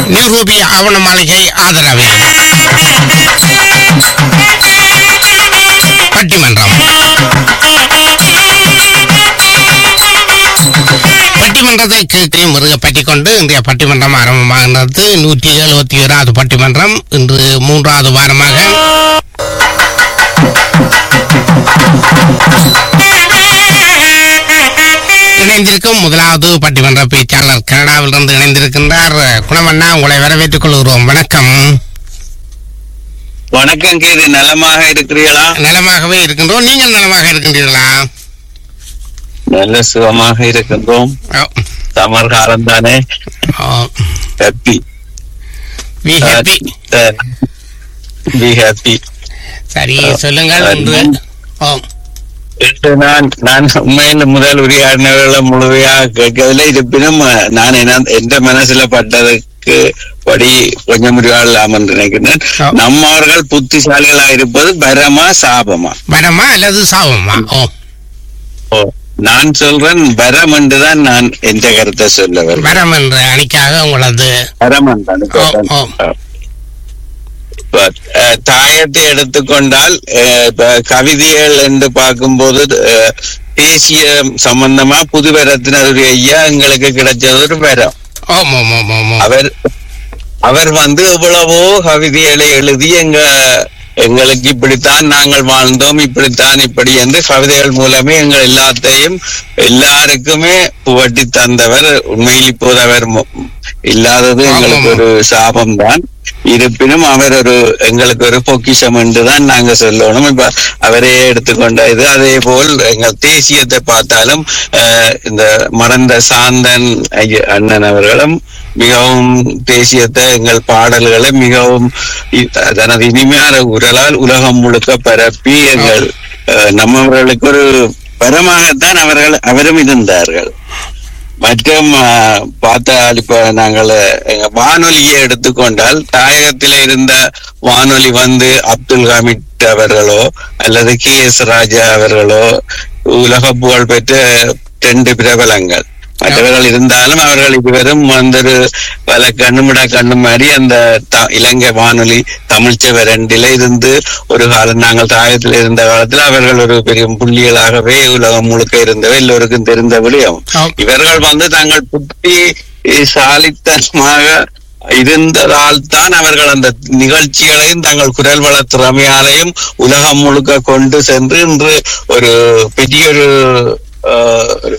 நிரூபி ஆவண மாளிகை ஆதரவில் பட்டிமன்றம் பட்டிமன்றத்தை கேட்டு முருக பற்றி கொண்டு இன்றைய பட்டிமன்றம் ஆரம்பமாகின்றது நூற்றி எழுபத்தி ஏழாவது பட்டிமன்றம் இன்று மூன்றாவது வாரமாக இணைந்திருக்கும் முதலாவது பட்டிமன்ற பேச்சாளர் கனடாவிலிருந்து இணைந்திருக்கின்றார் குணமண்ணா உங்களை வரவேற்றுக் கொள்கிறோம் வணக்கம் வணக்கம் கேது நலமாக இருக்கிறீர்களா நலமாகவே இருக்கின்றோம் நீங்கள் நலமாக இருக்கின்றீர்களா நல்ல சுகமாக இருக்கின்றோம் ஓ, சமர் காலம் தானே ஓ, happy be happy. Be happy சரி சொல்லுங்கள் இன்று ஓ இன்று நான் நான் உண்மையில் முதல் உரையாடினவர்களை முழுமையாக கேட்கவில்லை இருப்பினும் அஹ், நான் என்ன எந்த மனசுல பட்டதுக்கு படி கொஞ்சம் முடிவாடலாம் என்று நினைக்கிறேன் ஆ. நம்மவர்கள் புத்திசாலிகளா இருப்பது பரமா சாபமா வரமா அல்லது சாவமா ஓ ஓ, நான் சொல்றேன் வரம் என்றுதான் நான் எந்த கருத்தை சொல்ல வருவேன் வரம் என்ற அணிக்காக உங்களது வரமன் தான் ஓ, ஓ. இப்ப, அஹ், தாயத்தை எடுத்துக்கொண்டால் அஹ், இப்ப கவிதைகள் என்று பார்க்கும்போது அஹ், தேசிய சம்பந்தமா புதுவரத்தினருடைய ஐயா எங்களுக்கு கிடைச்சது ஒரு வரம் ஓம் ஓம் ஓம் ஓம் ஓம் அவர் அவர் வந்து எவ்வளவோ கவிதைகளை எழுதி எங்க எங்களுக்கு இப்படித்தான் நாங்கள் வாழ்ந்தோம் இப்படித்தான் இப்படி என்று கவிதைகள் மூலமே எங்கள் எல்லாத்தையும் எல்லாருக்குமே புகட்டி தந்தவர் உண்மையில் இப்போது அவர் மு- இல்லாதது எங்களுக்கு ஆமாம். ஒரு சாபம் தான் இருப்பினும் அவர் ஒரு எங்களுக்கு ஒரு பொக்கிஷம் என்றுதான் நாங்க சொல்லணும் இப்ப அவரே எடுத்துக்கொண்ட இது அதே போல் எங்கள் தேசியத்தை பார்த்தாலும் அஹ், இந்த மறந்த சாந்தன் ஐய- அண்ணன் அவர்களும் மிகவும் தேசியத்தை எங்கள் பாடல்களை மிகவும் இ- தனது இனிமையான குரலால் உலகம் முழுக்க பரப்பி எங்கள் அஹ், நம்மவர்களுக்கு ஒரு பரமாகத்தான் அவர்கள் அவரும் இருந்தார்கள் மற்றும் அஹ், பார்த்தால் இப்ப நாங்கள் எங்க வானொலியை எடுத்துக்கொண்டால் தாயகத்தில இருந்த வானொலி வந்து அப்துல் ஹமீத் அவர்களோ அல்லது கே எஸ் ராஜா அவர்களோ உலக புகழ் பெற்ற ரெண்டு பிரபலங்கள் மற்றவர்கள் இருந்தாலும் அவர்கள் இதுவரும் வந்து பல கண்ணுமிடா கண்ணு மாதிரி அந்த த- இலங்கை வானொலி தமிழ்ச்சவ ரெண்டில இருந்து ஒரு காலம் நாங்கள் தாயத்தில் இருந்த காலத்தில் அவர்கள் ஒரு பெரிய புள்ளிகளாகவே உலகம் முழுக்க இருந்தவை எல்லோருக்கும் தெரிந்த விடயம் ஆம். இவர்கள் வந்து தங்கள் புத்தி சாலித்தனமாக இருந்ததால் தான் அவர்கள் அந்த நிகழ்ச்சிகளையும் தங்கள் குரல் வள திறமையாலையும் உலகம் முழுக்க கொண்டு சென்று இன்று ஒரு பெரிய ஒரு ஆஹ், ஒரு,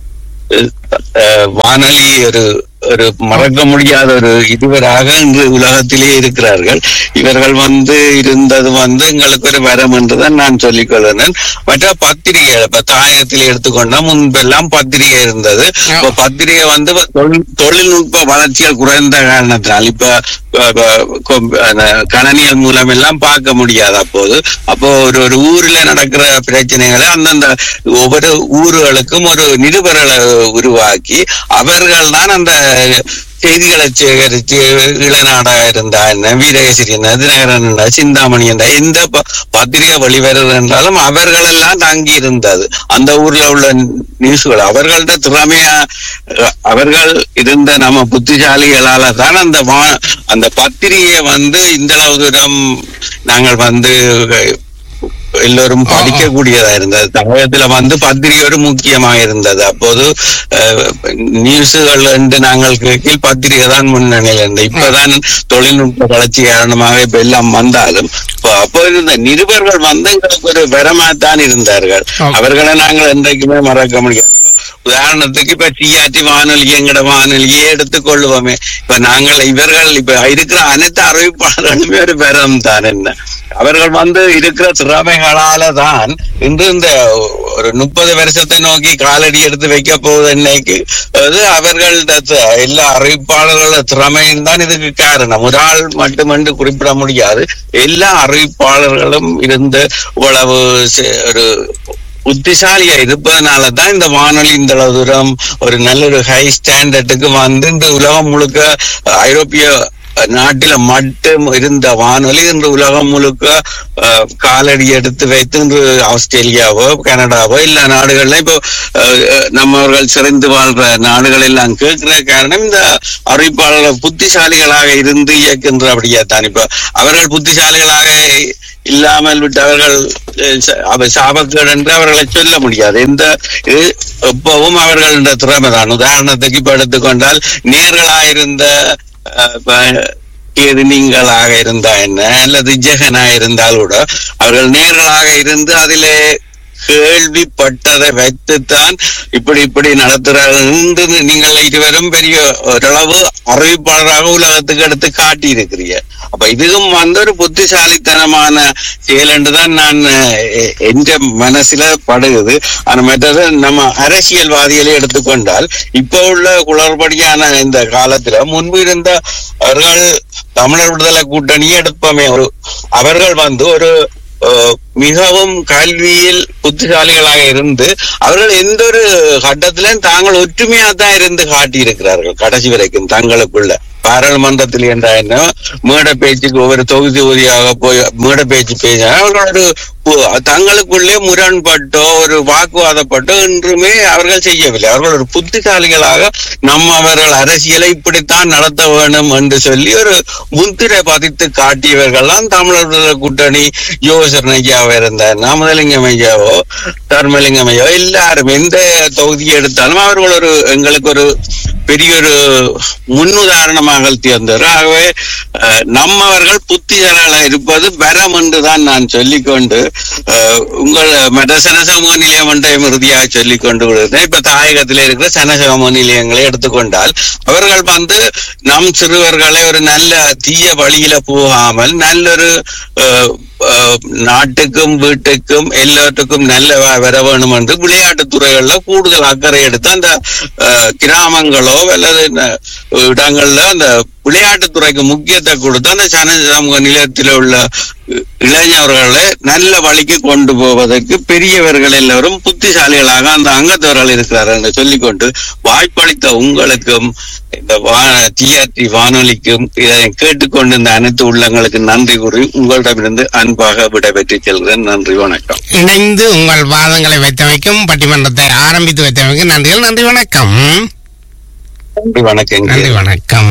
ஆஹ், வானொலி ஒரு ஒரு மறக்க முடியாத ஒரு இதுவராக இன்று உலகத்திலே இருக்கிறார்கள் இவர்கள் வந்து இருந்தது வந்து எங்களுக்கு ஒரு வரம் என்றுதான் நான் சொல்லிக் கொள்கிறேன் மற்ற பத்திரிகை இப்ப தாயகத்தில் எடுத்துக்கொண்டா முன்பெல்லாம் பத்திரிகை இருந்தது இப்ப பத்திரிகை வந்து தொழில் தொழில்நுட்ப வளர்ச்சிகள் குறைந்த காரணத்தினால் இப்ப அஹ், அஹ், கொம்- அந்த கணனிகள் மூலம் எல்லாம் பார்க்க முடியாது அப்போது அப்போ ஒரு ஒரு ஊர்ல நடக்கிற பிரச்சனைகளை அந்தந்த ஒவ்வொரு ஊர்களுக்கும் ஒரு நிருபர்களை உருவாக்கி அவர்கள் தான் அந்த செய்திகளை சேகரித்து இளநாடா இருந்தா என்ன வீரகேசரி என்ன தினகரன் என்ன சிந்தாமணி என்ற எந்த ப- பத்திரிகை வெளிவருது என்றாலும் அவர்கள் எல்லாம் தங்கி இருந்தது அந்த ஊர்ல உள்ள நியூஸ்கள் அவர்கள்ட்ட திறமையா அஹ், அவர்கள் இருந்த நம்ம புத்திசாலிகளால தான் அந்த வா- அந்த பத்திரிகையை வந்து இந்த அளவு தூரம் நாங்கள் வந்து எல்லோரும் ஆ, ஆ. படிக்கக்கூடியதா இருந்தது தமிழகத்துல வந்து பத்திரிகை ஒரு முக்கியமாக இருந்தது அப்போது அஹ், நியூஸுகள் என்று நாங்கள் கீழ் பத்திரிகை தான் முன்னணியில் இருந்தது இப்பதான் தொழில்நுட்ப வளர்ச்சி காரணமாக இப்ப எல்லாம் வந்தாலும் இப்ப அப்போ இருந்த நிருபர்கள் வந்து எங்களுக்கு ஒரு வரமாத்தான் இருந்தார்கள் ஆம். அவர்களை நாங்கள் என்றைக்குமே மறக்க முடியாது இப்ப உதாரணத்துக்கு இப்ப டிஆர்டி வானொலி எங்கட வானொலியே எடுத்துக்கொள்ளுவோமே இப்ப நாங்கள் இவர்கள் இப்ப இருக்கிற அனைத்து அறிவிப்பாளர்களுமே ஒரு பெறம் தான் என்ன அவர்கள் வந்து இருக்கிற திறமைகளால தான் இன்று இந்த ஒரு முப்பது வருஷத்தை நோக்கி காலடி எடுத்து வைக்க போகுது இன்னைக்கு அது அவர்களோட த- எல்லா அறிவிப்பாளர்களோட திறமையும் தான் இதுக்கு காரணம் ஒரு ஆள் மட்டுமென்று குறிப்பிட முடியாது எல்லா அறிவிப்பாளர்களும் இருந்து இவ்வளவு செ- ஒரு புத்திசாலியா இருப்பதனால தான் இந்த வானொலி இந்த அளவு தூரம் ஒரு நல்ல ஒரு ஹை ஸ்டாண்டர்டுக்கு வந்து இந்த உலகம் முழுக்க ஐரோப்பிய நாட்டில மட்டும் இருந்த வானொலி இன்று உலகம் முழுக்க அஹ், காலடி எடுத்து வைத்து இன்று ஆஸ்திரேலியாவோ கனடாவோ எல்லா நாடுகள்ல இப்போ அஹ், அஹ், நம்மவர்கள் சிறந்து வாழ்ற நாடுகள் எல்லாம் கேட்கிற காரணம் இந்த அறிவிப்பாளர்கள் புத்திசாலிகளாக இருந்து இயக்கின்றபடியா தான் இப்ப அவர்கள் புத்திசாலிகளாக இல்லாமல் விட்டவர்கள் அஹ், ச- அவ சாபக்கேடு என்று அவர்களை சொல்ல முடியாது எந்த இது எப்பவும் அவர்கள திறமை தான் உதாரணத்துக்கு இப்ப எடுத்துக்கொண்டால் நேர்களாயிருந்த அஹ், இப்ப ஏது நீங்களாக இருந்தா என்ன அல்லது ஜெகனா இருந்தால் கூட அவர்கள் நேர்களாக இருந்து அதிலே கேள்விப்பட்டதை வைத்துத்தான் இப்படி இப்படி நடத்துறார்கள் என்று நீங்கள் இருவரும் பெரிய ஓரளவு அறிவிப்பாளராக உலகத்துக்கு எடுத்து காட்டி இருக்கிறீங்க அப்ப இதுவும் வந்து ஒரு புத்திசாலித்தனமான செயல் என்றுதான் நான் அஹ், என்ற மனசுல படுகுது ஆனா மற்றது நம்ம அரசியல்வாதிகளை எடுத்துக்கொண்டால் இப்ப உள்ள குளறுபடியான இந்த காலத்துல முன்பு இருந்த அவர்கள் தமிழர் விடுதலை கூட்டணியை எடுப்போமே ஒரு அவர்கள் வந்து ஒரு அஹ், மிகவும் கல்வியில் புத்திசாலிகளாக இருந்து அவர்கள் எந்த ஒரு கட்டத்திலும் தாங்கள் ஒற்றுமையா தான் இருந்து காட்டியிருக்கிறார்கள் கடைசி வரைக்கும் தங்களுக்குள்ள பாராளுமன்றத்தில் என்ற என்ன மேடை பேச்சுக்கு ஒவ்வொரு தொகுதி தொகுதியாக போய் மேடை பேச்சு பேச அவர்கள் ஒரு பு- தங்களுக்குள்ளே முரண்பட்டோ ஒரு வாக்குவாதப்பட்டோ என்றுமே அவர்கள் செய்யவில்லை அவர்கள் ஒரு புத்திசாலிகளாக நம்ம அவர்கள் அரசியலை இப்படித்தான் நடத்த வேண்டும் என்று சொல்லி ஒரு முத்திரை பதித்து காட்டியவர்கள்லாம் தமிழர் விடுதலை கூட்டணி யோசன் ஐயாவோ இருந்தார் நாமதலிங்கம் ஐயாவோ தர்மலிங்கம் ஐயாவோ எல்லாரும் எந்த தொகுதியை எடுத்தாலும் அவர்கள் ஒரு எங்களுக்கு ஒரு பெரிய ஒரு முன்னுதாரணமாக திறந்தார் ஆகவே அஹ், நம்மவர்கள் புத்திசாலிகளாக இருப்பது வரம் என்றுதான் நான் சொல்லிக்கொண்டு அஹ், உங்கள் மற்ற சனசமூக நிலையம் ஒன்றையும் இறுதியாக சொல்லிக்கொண்டு விடுகிறேன் இப்ப தாயகத்தில் இருக்கிற சனசமூக நிலையங்களை எடுத்துக்கொண்டால் அவர்கள் வந்து நம் சிறுவர்களை ஒரு நல்ல தீய வழியில போகாமல் நல்லொரு அஹ், அஹ், நாட்டுக்கும் வீட்டுக்கும் எல்லாத்துக்கும் நல்ல வ- வர வேணும் என்று விளையாட்டுத் துறைகள்ல கூடுதல் அக்கறை எடுத்து அந்த அஹ், கிராமங்களோ அல்லது இந்த இடங்கள்ல அந்த விளையாட்டுத் துறைக்கு முக்கியத்துவம் கொடுத்து அந்த சன சமூக நிலையத்தில் உள்ள இ- இளைஞர்களை நல்ல வழிக்கு கொண்டு போவதற்கு பெரியவர்கள் எல்லாரும் புத்திசாலிகளாக அந்த அங்கத்தவர்கள் இருக்கிறார்கள் என்று சொல்லிக்கொண்டு வாய்ப்பளித்த உங்களுக்கும் இந்த டிஆர்டி வானொலிக்கும் இதை கேட்டுக்கொண்டு இந்த அனைத்து உள்ளங்களுக்கு நன்றி கூறி உங்களிடமிருந்து அன்பாக விடைபெற்று செல்கிறேன் நன்றி வணக்கம் இணைந்து உங்கள் வாதங்களை வைத்தமைக்கும் பட்டிமன்றத்தை ஆரம்பித்து வைத்தமைக்கும் நன்றிகள் நன்றி வணக்கம் நன்றி வணக்கம் நன்றி வணக்கம்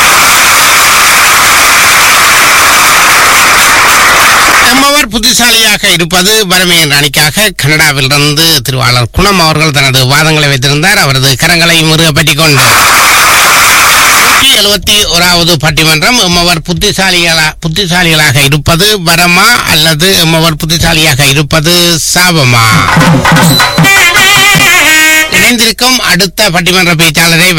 நம்மவர் புத்திசாலியாக இருப்பது வறுமையின் அணிக்காக கனடாவிலிருந்து திருவாளர் குணம் அவர்கள் தனது வாதங்களை வைத்திருந்தார் அவரது கரங்களை முருக பற்றிக் கொண்டு நூற்றி எழுபத்தி ஓராவது பட்டிமன்றம் எம்மவர் புத்திசாலிகளா புத்திசாலிகளாக இருப்பது வரமா அல்லது எம்மவர் புத்திசாலியாக இருப்பது சாபமா இணைந்திருக்கும் அடுத்த பட்டிமன்ற பேச்சாளரை